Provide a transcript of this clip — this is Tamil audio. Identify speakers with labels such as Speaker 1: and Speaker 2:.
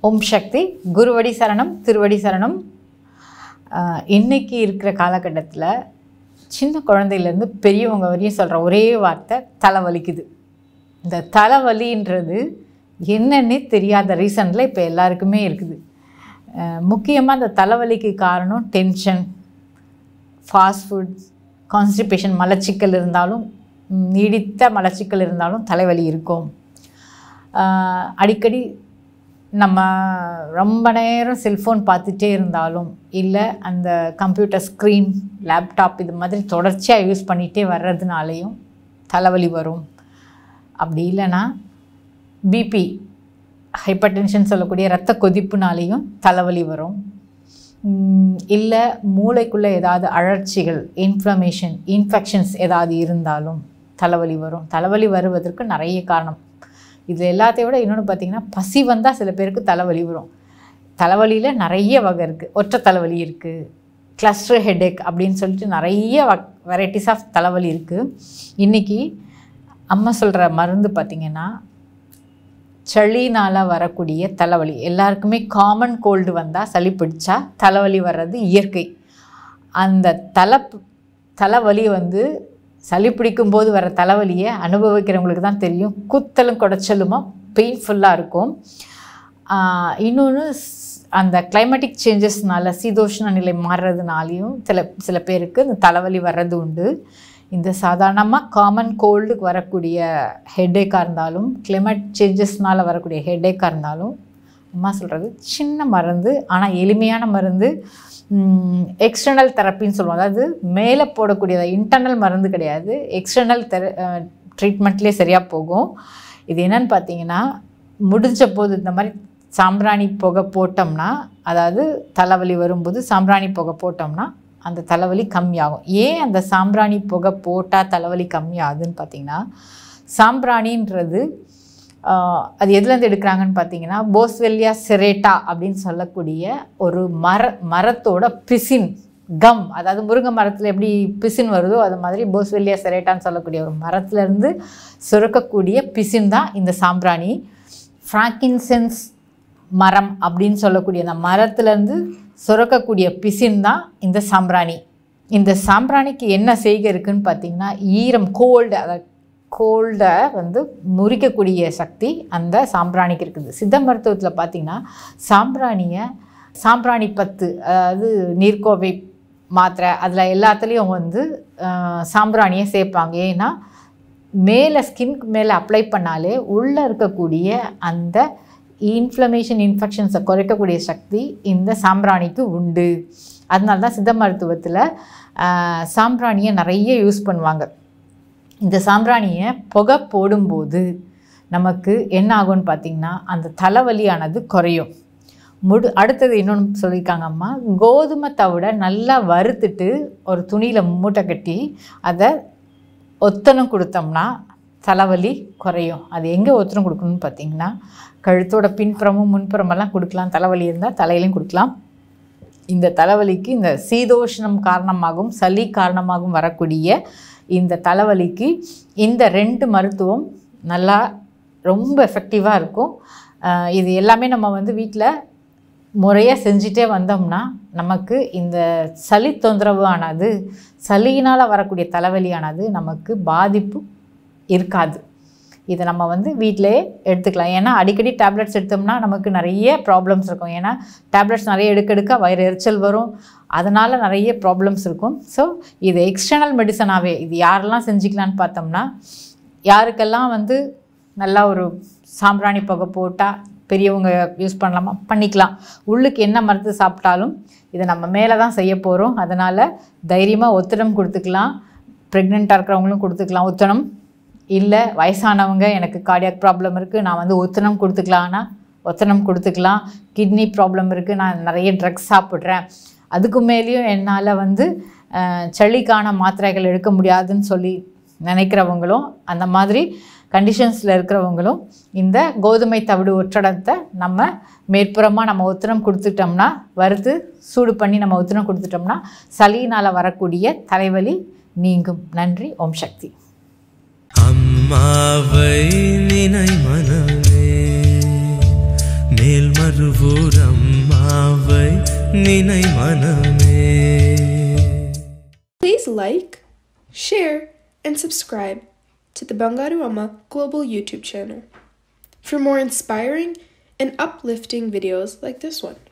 Speaker 1: ஓம் சக்தி குருவடி சரணம் திருவடி சரணம் ஆஹ் இன்னைக்கு இருக்கிற காலகட்டத்தில் சின்ன குழந்தையிலேருந்து பெரியவங்க வரையும் சொல்கிற ஒரே வார்த்தை தலை வலிக்குது இந்த தலைவலின்றது என்னன்னே தெரியாத ரீசனில் இப்போ எல்லாருக்குமே இருக்குது முக்கியமாக இந்த தலைவலிக்கு காரணம் டென்ஷன் ஃபாஸ்ட் ஃபுட் கான்ஸ்டிபேஷன் மலச்சிக்கல் இருந்தாலும் ம், நீடித்த மலச்சிக்கல் இருந்தாலும் தலைவலி இருக்கும் ஆஹ் அடிக்கடி நம்ம ரொம்ப நேரம் செல்ஃபோன் பார்த்துட்டே இருந்தாலும் இல்லை அந்த கம்ப்யூட்டர் ஸ்க்ரீன் லேப்டாப் இது மாதிரி தொடர்ச்சியாக யூஸ் பண்ணிகிட்டே வர்றதுனாலையும் தலைவலி வரும் அப்படி இல்லைன்னா பிபி ஹைப்பர் டென்ஷன் சொல்லக்கூடிய இரத்த கொதிப்புனாலேயும் தலைவலி வரும் இல்லை மூளைக்குள்ளே ஏதாவது அழற்சிகள் இன்ஃப்ளமேஷன் இன்ஃபெக்ஷன்ஸ் ஏதாவது இருந்தாலும் தலைவலி வரும் தலைவலி வருவதற்கு நிறைய காரணம் இது எல்லாத்தையும் விட இன்னொன்று பார்த்தீங்கன்னா பசி வந்தால் சில பேருக்கு தலைவலி வரும் தலைவலியில் நிறைய வகை இருக்குது ஒற்றை தலைவலி இருக்குது கிளஸ்டர் ஹெடேக் அப்படின்னு சொல்லிட்டு நிறைய வெரைட்டிஸ் ஆஃப் தலைவலி இருக்குது இன்றைக்கி அம்மா சொல்கிற மருந்து பார்த்திங்கன்னா சளினால் வரக்கூடிய தலைவலி எல்லாருக்குமே காமன் கோல்டு வந்தால் சளி பிடிச்சா தலைவலி வர்றது இயற்கை அந்த தலை தலைவலி வந்து சளி பிடிக்கும்போது வர தலைவலியை அனுபவிக்கிறவங்களுக்கு தான் தெரியும் குத்தலும் குடைச்சலுமா பெயின்ஃபுல்லாக இருக்கும் இன்னொன்று அந்த கிளைமேட்டிக் சேஞ்சஸ்னால சீதோஷ்ண நிலை மாறுறதுனாலையும் சில சில பேருக்கு இந்த தலைவலி வர்றது உண்டு இந்த சாதாரணமாக காமன் கோல்டுக்கு வரக்கூடிய ஹெட்டேக்காக இருந்தாலும் கிளைமேட் சேஞ்சஸ்னால் வரக்கூடிய ஹெட்டேக்காக இருந்தாலும் அம்மா சொல்கிறது சின்ன மருந்து ஆனால் எளிமையான மருந்து எக்ஸ்டர்னல் தெரப்பின்னு சொல்லுவோம் அதாவது மேலே போடக்கூடிய இன்டர்னல் மருந்து கிடையாது எக்ஸ்டர்னல் தெர ட்ரீட்மெண்ட்லேயே சரியாக போகும் இது என்னன்னு பார்த்தீங்கன்னா முடிஞ்ச போது இந்த மாதிரி சாம்பிராணி புகை போட்டோம்னா அதாவது தலைவலி வரும்போது சாம்பிராணி புகை போட்டோம்னா அந்த தலைவலி கம்மியாகும் ஏன் அந்த சாம்பிராணி புகை போட்டால் தலைவலி கம்மியாகுதுன்னு பார்த்தீங்கன்னா சாம்பிராணின்றது ஆஹ், அது எதுலேருந்து எடுக்கிறாங்கன்னு பார்த்தீங்கன்னா போஸ்வெல்லியா செரேட்டா அப்படின்னு சொல்லக்கூடிய ஒரு மர மரத்தோட பிசின் கம் அதாவது முருங்கை மரத்தில் எப்படி பிசின் வருதோ அது மாதிரி போஸ்வெல்லியா செரேட்டான்னு சொல்லக்கூடிய ஒரு மரத்துலேருந்து சுரக்கக்கூடிய பிசின் தான் இந்த சாம்பிராணி ஃப்ராங்கின்சென்ஸ் மரம் அப்படின்னு சொல்லக்கூடிய அந்த மரத்துலேருந்து சுரக்கக்கூடிய பிசின் தான் இந்த சாம்பிராணி இந்த சாம்பிராணிக்கு என்ன செய்கை இருக்குன்னு பார்த்தீங்கன்னா ஈரம் கோல்டு அதை கோல்டை வந்து முறிக்கக்கூடிய சக்தி அந்த சாம்பிராணிக்கு இருக்குது சித்த மருத்துவத்தில் பார்த்தீங்கன்னா சாம்பிராணியை சாம்பிராணி பத்து அதாவது நீர்க்கோவை மாத்திரை அதில் எல்லாத்துலேயும் வந்து ஆஹ், சாம்பிராணியை சேர்ப்பாங்க ஏன்னா மேலே ஸ்கின்க்கு மேலே அப்ளை பண்ணாலே உள்ளே இருக்கக்கூடிய அந்த இன்ஃப்ளமேஷன் இன்ஃபெக்ஷன்ஸை குறைக்கக்கூடிய சக்தி இந்த சாம்பிராணிக்கு உண்டு அதனால தான் சித்த மருத்துவத்தில் ஆஹ், சாம்பிராணியை நிறைய யூஸ் பண்ணுவாங்க இந்த சாம்பிராணியை புகை போடும்போது நமக்கு என்ன ஆகும்னு பார்த்திங்கன்னா அந்த தலைவலியானது குறையும் முடு அடுத்தது இன்னொன்று சொல்லியிருக்காங்க அம்மா கோதுமை தவிட நல்லா வறுத்துட்டு ஒரு துணியில் மூட்டை கட்டி அதை ஒத்தனம் கொடுத்தோம்னா தலைவலி குறையும் அது எங்கே ஒத்தனம் கொடுக்கணும்னு பார்த்தீங்கன்னா கழுத்தோட பின்புறமும் முன்புறமெல்லாம் கொடுக்கலாம் தலைவலி இருந்தால் தலையிலையும் கொடுக்கலாம் இந்த தலைவலிக்கு இந்த சீதோஷ்ணம் காரணமாகவும் சளி காரணமாகவும் வரக்கூடிய இந்த தலைவலிக்கு இந்த ரெண்டு மருத்துவம் நல்லா ரொம்ப எஃபெக்டிவாக இருக்கும் ஆஹ் இது எல்லாமே நம்ம வந்து வீட்டில் முறையாக செஞ்சுட்டே வந்தோம்னா நமக்கு இந்த சளி தொந்தரவு ஆனது சளியினால் வரக்கூடிய தலைவலியானது நமக்கு பாதிப்பு இருக்காது இதை நம்ம வந்து வீட்டிலே எடுத்துக்கலாம் ஏன்னா அடிக்கடி டேப்லெட்ஸ் எடுத்தோம்னா நமக்கு நிறைய ப்ராப்ளம்ஸ் இருக்கும் ஏன்னா டேப்லெட்ஸ் நிறைய எடுக்க எடுக்க வயிறு எரிச்சல் வரும் அதனால் நிறைய ப்ராப்ளம்ஸ் இருக்கும் ஸோ இது எக்ஸ்டர்னல் மெடிசனாகவே இது யாரெல்லாம் செஞ்சுக்கலான்னு பார்த்தோம்னா யாருக்கெல்லாம் வந்து நல்லா ஒரு சாம்பிராணி புகை போட்டால் பெரியவங்க யூஸ் பண்ணலாமா பண்ணிக்கலாம் உள்ளுக்கு என்ன மருந்து சாப்பிட்டாலும் இதை நம்ம மேலே தான் செய்ய போகிறோம் அதனால் தைரியமாக ஒத்தடம் கொடுத்துக்கலாம் ப்ரெக்னெண்ட்டாக இருக்கிறவங்களும் கொடுத்துக்கலாம் ஒத்தனம் இல்லை வயசானவங்க எனக்கு கார்டியாக் ப்ராப்ளம் இருக்குது நான் வந்து ஒத்தனம் கொடுத்துக்கலாம்னா ஒத்தனம் கொடுத்துக்கலாம் கிட்னி ப்ராப்ளம் இருக்குது நான் நிறைய ட்ரக்ஸ் சாப்பிட்றேன் அதுக்கு மேலேயும் என்னால் வந்து அஹ், சளிக்கான மாத்திரைகள் எடுக்க முடியாதுன்னு சொல்லி நினைக்கிறவங்களும் அந்த மாதிரி கண்டிஷன்ஸில் இருக்கிறவங்களும் இந்த கோதுமை தவிடு ஒற்றடத்தை நம்ம மேற்புறமாக நம்ம ஒத்தனம் கொடுத்துட்டோம்னா வறுத்து சூடு பண்ணி நம்ம ஒத்தனம் கொடுத்துட்டோம்னா சளியினால் வரக்கூடிய தலைவலி நீங்கும் நன்றி ஓம் சக்தி
Speaker 2: அம்மாவை நினை மனமே மேல் மறுவூர் அம்மாவை நினை மனமே
Speaker 3: Please like, share, and subscribe to the Bangaru Amma Global YouTube channel for more inspiring and uplifting videos like this one.